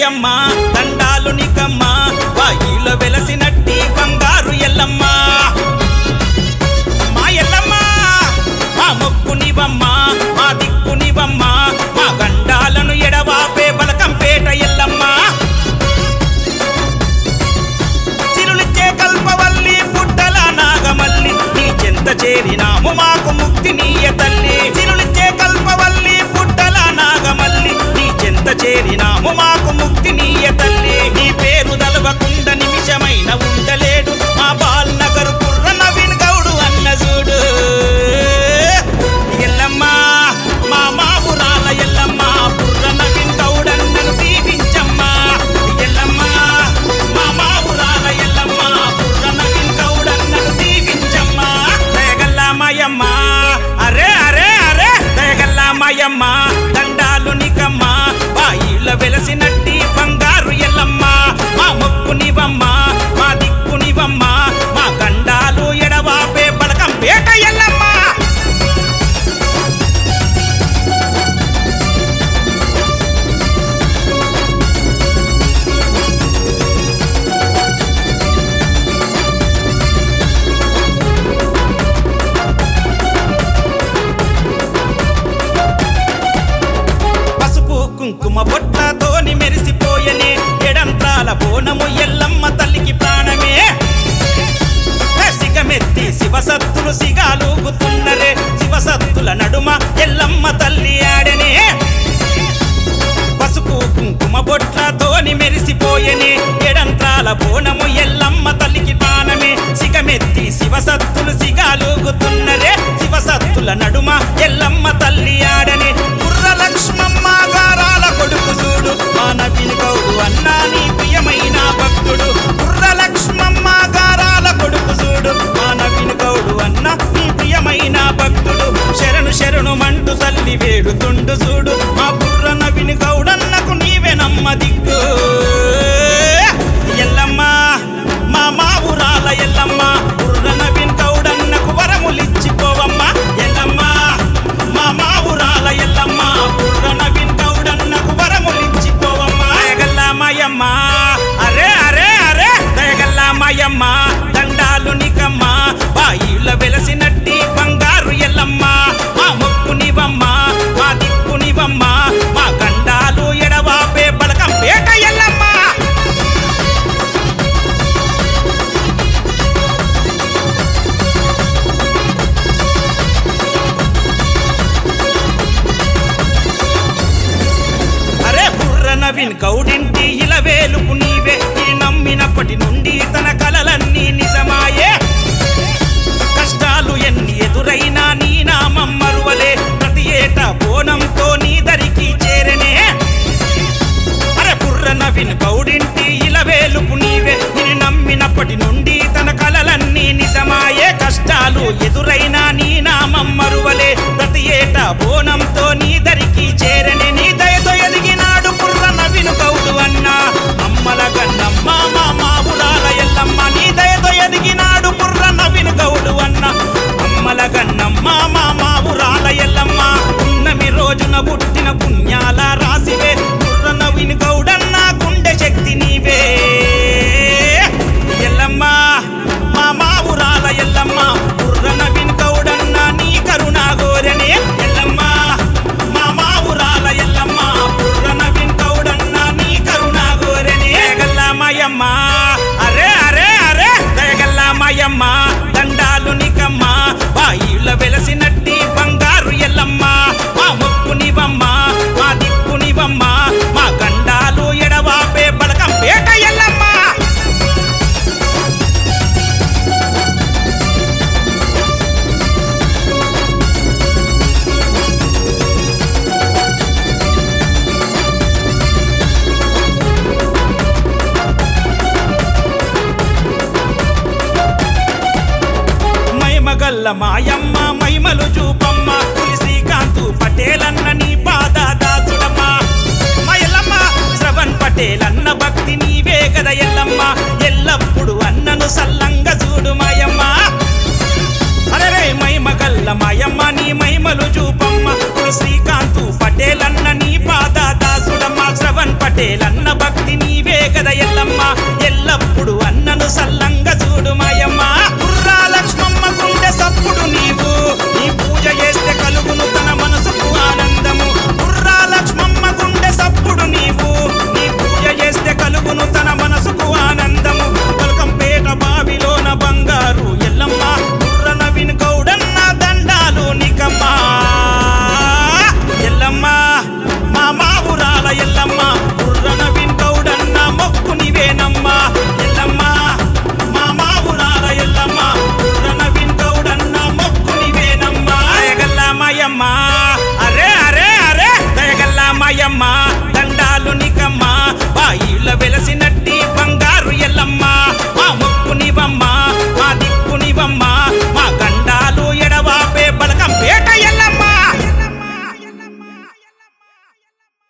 మాయమ్మ దండాలు నికమ్మ వాయిలో వెలసినట్టి బంగారు ఎల్లమ్మ మా ఎల్లమ్మ మా మొక్కునివమ్మ మా దిక్కునివమ్మ మా గండాలను ఎడవాపే బలకంపేట ఎల్లమ్మ చిరులిచ్చే కల్పవల్లి పుట్టల నాగమల్లి నీ చెంత చేరినాము మాకు ముక్తి నీయ తల్లి చిరులిచ్చే కల్పవల్లి పుట్టల నాగమల్లి నీ చెంత చేరినాము మాకు ముక్తి నీయ తల్లి నీ పేరు దలవకుండ నిమిషమైన ఉండలేడు మా బాల్ నగరు కుర్ర నవీన్ గౌడు అన్న చూడు ఎల్లమ్మ మా మావురాల ఎల్లమ్మ బుర్ర నవీన్ గౌడన్నను దీవించమ్మా ఎల్లమ్మ మా మావురాల ఎల్లమ్మ బుర్ర నవీన్ గౌడన్నను దీవించమ్మా దయగల్లా మాయమ్మ అరే అరే అరే దయగల్లా మాయమ్మ దండాలు నికమ్మ బాయిల వెలసినట్టి బంగారు ఎల్లమ్మ మా మొక్కునివమ్మ మా దిక్కునివమ్మ మా గండాలు ఎడవాపే బలకం పేట ఎల్లమ్మ పసుపు కుంకుమ బొట్లతోని మెరిసిపోయనే ఎడంత్రాల బోనము ఎల్లమ్మ తల్లికి ప్రాణమే సిగమెత్తి శివసత్తులు సిగాలూగుతున్నరే శివసత్తుల నడుమ ఎల్లమ్మ తల్లి ఆడనే పసుపు కుంకుమ బొట్లతోని మెరిసిపోయనే ఎడంత్రాల బోనము ఎల్లమ్మ తల్లికి ప్రాణమే సిగమెత్తి శివసత్తులు సిగాలూగుతున్నరే శివసత్తుల నడుమ ఎల్లమ్మ తల్లి ఆడని కుర్ర లక్ష్మమ్మ గారాల కొడుకు చూడు మానవిని గౌడు అన్నా నీ ప్రియమైన భక్తుడు కుర్ర లక్ష్మమ్మ గారాల కొడుకు చూడు మానవిని గౌడు అన్న నీ ప్రియమైన భక్తుడు శరణు శరణు మంటు తల్లి వేడుతుండు చూడు మా బుర్ర నవిని గౌడన్నకు నీవే నమ్మ దిక్కు ఎల్లమ్మ మా మా ఊరాల ఎల్లమ్మ బుర్ర నవిన్ గౌడన్నకు వరములిచ్చిపోవమ్మ ఎల్లమ్మ మా మా ఊరాల ఎల్లమ్మ బుర్ర నవిన్ గౌడన్నకు వరములిచ్చిపోవమ్మ దయగల్లా మాయమ్మ అరే అరే అరే దయగల్లా మాయమ్మ దండాలు నికమ్మ బాయిల వెలసినట్టి బంగారు ఎల్లమ్మ మా మొక్కునివమ్మ మా దిక్కునివమ్మ మా గండాలు ఎడవాపే బలకం పేట ఎల్లమ్మ అరే బుర్ర నవీన్ గౌడింటి ఇలవేలుపు నీవే ఈ నమ్మినప్పటి నుండి తన కలలన్నీ నిజమాయే కష్టాలు ఎన్ని ఎదురైనా నీ నామం మరువలే ప్రతి ఏటా బోనంతో నీ దరికి చేరనే అరే బుర్ర నవీన్ గౌడింటి ఇలవేలుపు నీవే నిన్ను నమ్మినప్పటి నుండి తన కలలన్నీ నిజమాయే కష్టాలు ఎదురైనా నీ నామం మరువలే ప్రతి ఏటా బోనంతో నీ దరికి చేరని నీ దయతో ఎదిగినాడు బుర్ర నవీను గౌడు అన్న అమ్మల గన్నమ్మ మా మావులాల ఎల్లమ్మ నీ దయతో ఎదిగినాడు బుర్ర నవీను గౌడు అన్న అమ్మల గన్నమ్మ మా మావురాల ఎల్లమ్మ ఉన్నమి రోజున పుట్టిన పుణ్యాల రాసివే బుర్ర నవీను గౌడన్న గుండె శక్తి నీవే ఎల్లమ్మ మా మావురాల ఎల్లమ్మ బుర్ర నవీన్ గౌడన్న నీ కరుణా గోరనే ఎల్లమ్మ మా మావురాల ఎల్లమ్మ బుర్ర నవీన్ గౌడన్న నీ కరుణా గోరనే దయగల్లా మాయమ్మ అరే అరే అరే దయగల్లా మాయమ్మ దండాలు నికమ్మ బాయిల వెలసినట్టి బంగారు ఎల్లమ్మ మా మొక్కునివమ్మ మా దిక్కునివమ్మ మా గండాలు ఎడవాపే బలకం పేట ఎల్లమ్మ మహిమగల్ల మాయమ్మ